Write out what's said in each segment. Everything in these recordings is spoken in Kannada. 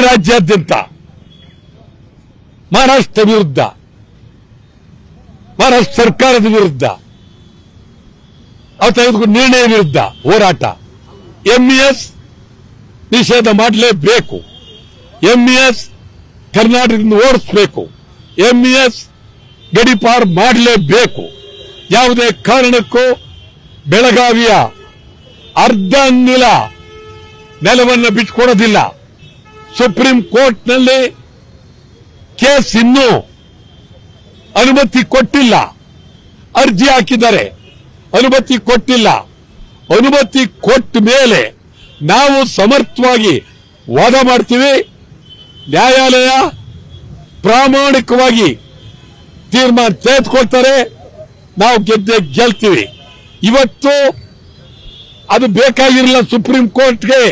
ರಾಜ್ಯಾದ್ಯಂತ ಮಹಾರಾಷ್ಟ್ರ ವಿರುದ್ಧ ಮಹಾರಾಷ್ಟ್ರ ಸರ್ಕಾರದ ವಿರುದ್ಧ ಅವ್ರು ತೆಗೆದುಕೊಂಡ ನಿರ್ಣಯ ವಿರುದ್ಧ ಹೋರಾಟ ಎಂಇಎಸ್ ನಿಷೇಧ ಮಾಡಲೇಬೇಕು ಎಂಇಎಸ್ ಕರ್ನಾಟಕದಿಂದ ಓಡಿಸಬೇಕು ಎಂಇಎಸ್ ಗಡಿಪಾರ್ ಮಾಡಲೇಬೇಕು ಯಾವುದೇ ಕಾರಣಕ್ಕೂ ಬೆಳಗಾವಿಯ ಅರ್ಧ ಅಂಗುಲ ನೆಲವನ್ನು ಬಿಟ್ಕೊಡೋದಿಲ್ಲ ಸುಪ್ರೀಂ ಕೋರ್ಟ್ನಲ್ಲಿ ಕೇಸ್ ಇನ್ನೂ ಅನುಮತಿ ಕೊಟ್ಟಿಲ್ಲ ಅರ್ಜಿ ಹಾಕಿದ್ದಾರೆ ಅನುಮತಿ ಕೊಟ್ಟಿಲ್ಲ ಅನುಮತಿ ಕೊಟ್ಟ ಮೇಲೆ ನಾವು ಸಮರ್ಥವಾಗಿ ವಾದ ಮಾಡ್ತೀವಿ ನ್ಯಾಯಾಲಯ ಪ್ರಾಮಾಣಿಕವಾಗಿ ತೀರ್ಮಾನ ತೆಗೆದುಕೊಳ್ತಾರೆ ನಾವು ಗೆದ್ದೆ ಗೆಲ್ತೀವಿ ಇವತ್ತು ಅದು ಬೇಕಾಗಿರಲಿಲ್ಲ ಸುಪ್ರೀಂ ಕೋರ್ಟ್ಗೆ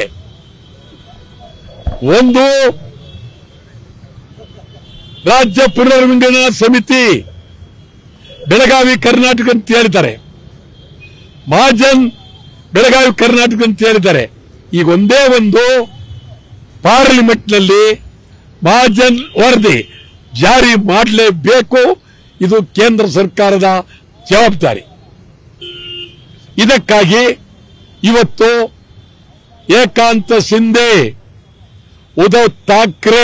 ಒಂದು ರಾಜ್ಯ ಪುನರ್ವಿಂಗಡಣಾ ಸಮಿತಿ ಬೆಳಗಾವಿ ಕರ್ನಾಟಕ ಅಂತ ಹೇಳಿದ್ದಾರೆ ಮಹಾಜನ್ ಬೆಳಗಾವಿ ಕರ್ನಾಟಕ ಅಂತ ಹೇಳಿದ್ದಾರೆ ಈಗ ಒಂದೇ ಒಂದು ಪಾರ್ಲಿಮೆಂಟ್ನಲ್ಲಿ ಮಹಾಜನ್ ವರದಿ ಜಾರಿ ಮಾಡಲೇಬೇಕು ಇದು ಕೇಂದ್ರ ಸರ್ಕಾರದ ಜವಾಬ್ದಾರಿ ಇದಕ್ಕಾಗಿ ಇವತ್ತು ಏಕಾಂತ ಶಿಂದೆ ಉದ್ಧವ್ ಠಾಕ್ರೆ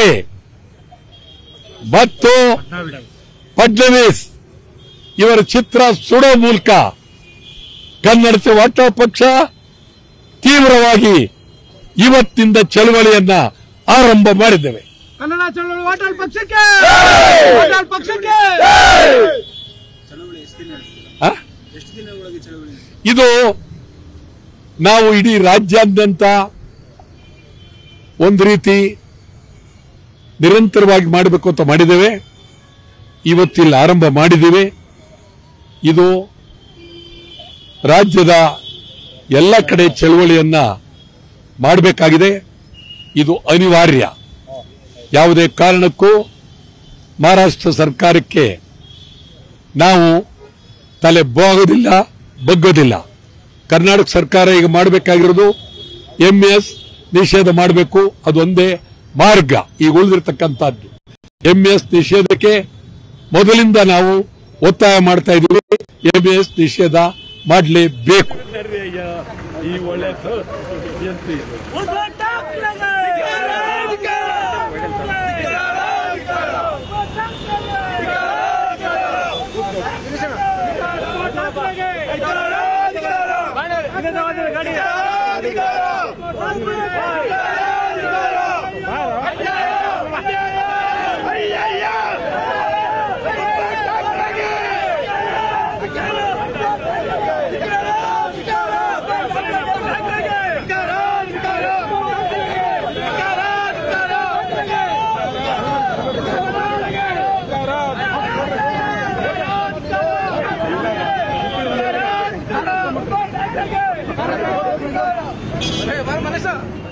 ಮತ್ತು ಫಡ್ನವೀಸ್ ಇವರ ಚಿತ್ರ ಸುಡೋ ಮೂಲಕ ಕನ್ನಡತೆ ವಾಟ ಪಕ್ಷ ತೀವ್ರವಾಗಿ ಇವತ್ತಿನಿಂದ ಚಳವಳಿಯನ್ನ ಆರಂಭ ಮಾಡಿದ್ದೇವೆ ಕನ್ನಡ ಚಳವಳಿ ವಾಟಾಳ್ ಪಕ್ಷಕ್ಕೆ ವಾಟಾಳ್ ಪಕ್ಷಕ್ಕೆ ಚಳವಳಿ ಎಷ್ಟು ದಿನ ನಡೆಸ್ತೀರಾ? ಆ? ಎಷ್ಟು ದಿನ ಒಳಗೆ ಚಳವಳಿ ನಡೆಸ್ತೀರಾ? ಇದು ನಾವು ಇಡೀ ರಾಜ್ಯಾದ್ಯಂತ ಒಂದು ರೀತಿ ನಿರಂತರವಾಗಿ ಮಾಡಬೇಕು ಅಂತ ಮಾಡಿದ್ದೇವೆ ಇವತ್ತಿಲ್ಲಿ ಆರಂಭ ಮಾಡಿದ್ದೇವೆ ಇದು ರಾಜ್ಯದ ಎಲ್ಲ ಕಡೆ ಚಳವಳಿಯನ್ನ ಮಾಡಬೇಕಾಗಿದೆ ಇದು ಅನಿವಾರ್ಯ ಯಾವುದೇ ಕಾರಣಕ್ಕೂ ಮಹಾರಾಷ್ಟ್ರ ಸರ್ಕಾರಕ್ಕೆ ನಾವು ತಲೆ ಬೋಗೋದಿಲ್ಲ ಬಗ್ಗೋದಿಲ್ಲ ಕರ್ನಾಟಕ ಸರ್ಕಾರ ಈಗ ಮಾಡಬೇಕಾಗಿರೋದು ಎಂಎಸ್ ನಿಷೇಧ ಮಾಡಬೇಕು ಅದೊಂದೇ ಮಾರ್ಗ ಈಗ ಉಳಿದಿರ್ತಕ್ಕಂಥದ್ದು ಎಂಎಸ್ ನಿಷೇಧಕ್ಕೆ ಮೊದಲಿಂದ ನಾವು ಒತ್ತಾಯ ಮಾಡ್ತಾ ಇದ್ದೀವಿ ಎಂಎಸ್ ನಿಷೇಧ ಮಾಡಲೇಬೇಕು ಮನಸ್ಸ